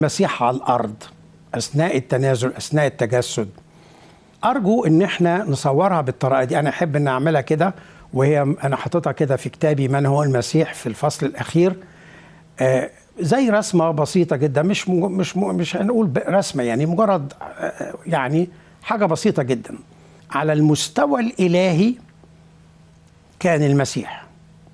المسيح على الارض اثناء التنازل اثناء التجسد ارجو ان احنا نصورها بالطريقه دي انا احب ان اعملها كده وهي انا حاططها كده في كتابي من هو المسيح في الفصل الاخير آه زي رسمه بسيطه جدا مش مو مش مو مش هنقول رسمه يعني مجرد آه يعني حاجه بسيطه جدا على المستوى الالهي كان المسيح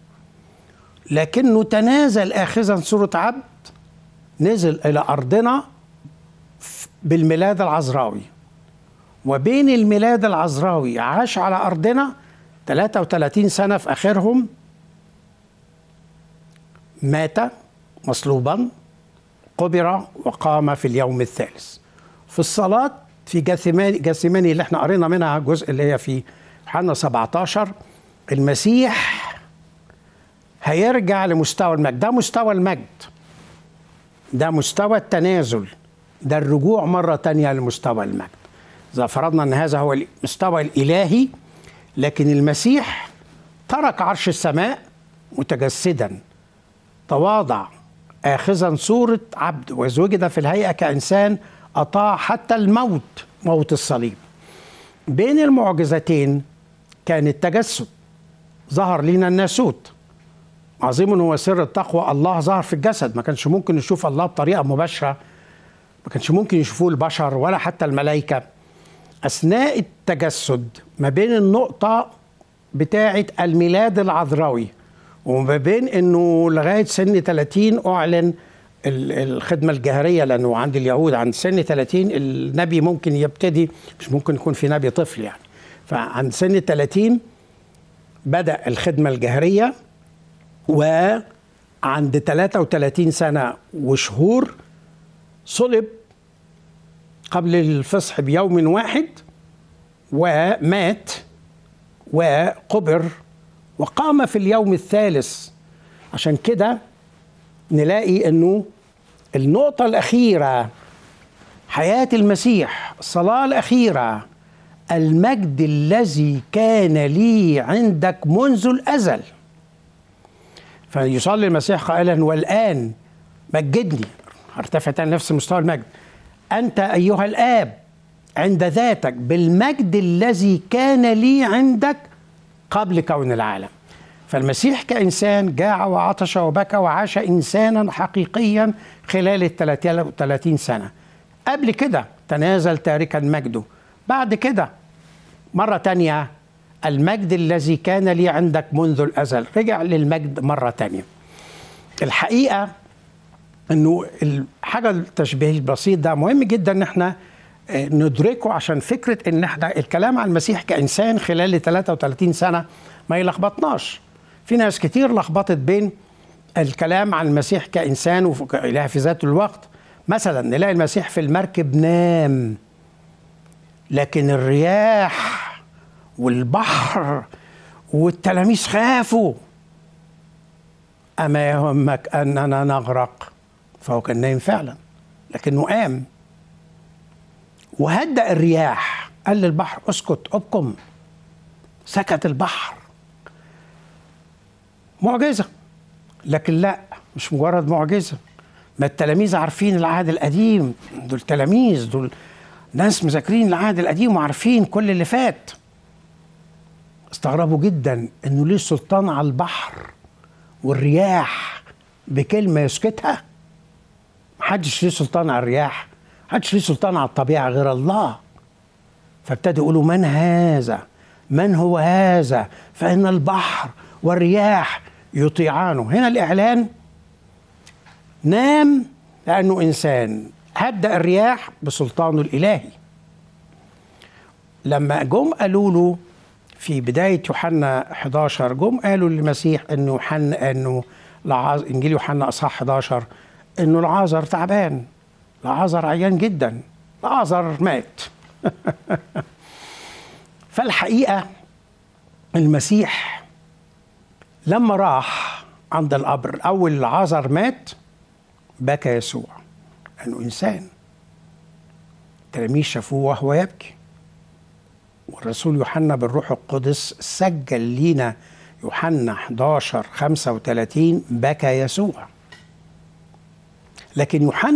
لكنه تنازل اخذا صوره عبد نزل الى ارضنا بالميلاد العذراوي وبين الميلاد العذراوي عاش على ارضنا 33 سنه في اخرهم مات مصلوبا قبر وقام في اليوم الثالث في الصلاه في جاثيماني جاثيماني اللي احنا قرينا منها جزء اللي هي في يوحنا 17 المسيح هيرجع لمستوى المجد ده مستوى المجد ده مستوى التنازل ده الرجوع مرة تانية لمستوى المجد إذا فرضنا أن هذا هو المستوى الإلهي لكن المسيح ترك عرش السماء متجسدا تواضع آخذا صورة عبد وإذ وجد في الهيئة كإنسان أطاع حتى الموت موت الصليب بين المعجزتين كان التجسد ظهر لنا الناسوت عظيم هو سر التقوى الله ظهر في الجسد ما كانش ممكن نشوف الله بطريقه مباشره ما كانش ممكن يشوفوه البشر ولا حتى الملائكه اثناء التجسد ما بين النقطه بتاعه الميلاد العذراوي وما بين انه لغايه سن 30 اعلن الخدمه الجهريه لانه عند اليهود عند سن 30 النبي ممكن يبتدي مش ممكن يكون في نبي طفل يعني فعند سن 30 بدا الخدمه الجهريه وعند 33 سنة وشهور صلب قبل الفصح بيوم واحد ومات وقبر وقام في اليوم الثالث عشان كده نلاقي انه النقطة الأخيرة حياة المسيح الصلاة الأخيرة المجد الذي كان لي عندك منذ الأزل فيصلي المسيح قائلا والآن مجدني ارتفع تاني نفس مستوى المجد أنت أيها الآب عند ذاتك بالمجد الذي كان لي عندك قبل كون العالم فالمسيح كإنسان جاع وعطش وبكى وعاش إنسانا حقيقيا خلال ال 33 سنة قبل كده تنازل تاركا مجده بعد كده مرة تانية المجد الذي كان لي عندك منذ الأزل رجع للمجد مرة تانية الحقيقة أنه الحاجة التشبيه البسيط ده مهم جدا أن احنا ندركه عشان فكرة أن احنا الكلام عن المسيح كإنسان خلال 33 سنة ما يلخبطناش في ناس كتير لخبطت بين الكلام عن المسيح كإنسان وإله في ذات الوقت مثلا نلاقي المسيح في المركب نام لكن الرياح والبحر والتلاميذ خافوا أما يهمك أننا نغرق فهو كان نايم فعلا لكنه قام وهدأ الرياح قال للبحر اسكت ابكم سكت البحر معجزة لكن لا مش مجرد معجزة ما التلاميذ عارفين العهد القديم دول تلاميذ دول ناس مذاكرين العهد القديم وعارفين كل اللي فات استغربوا جدا انه ليه سلطان على البحر والرياح بكلمه يسكتها محدش ليه سلطان على الرياح محدش ليه سلطان على الطبيعه غير الله فابتدوا يقولوا من هذا من هو هذا فان البحر والرياح يطيعانه هنا الاعلان نام لانه انسان هدأ الرياح بسلطانه الالهي لما جم قالوا له في بداية يوحنا 11 جم قالوا للمسيح انه يوحنا انه لعاز انجيل يوحنا اصحاح 11 انه العازر تعبان العازر عيان جدا العازر مات فالحقيقة المسيح لما راح عند القبر أول العازر مات بكى يسوع لأنه إنسان التلاميذ شافوه وهو يبكي والرسول يوحنا بالروح القدس سجل لينا يوحنا 11 35 بكى يسوع لكن يوحنا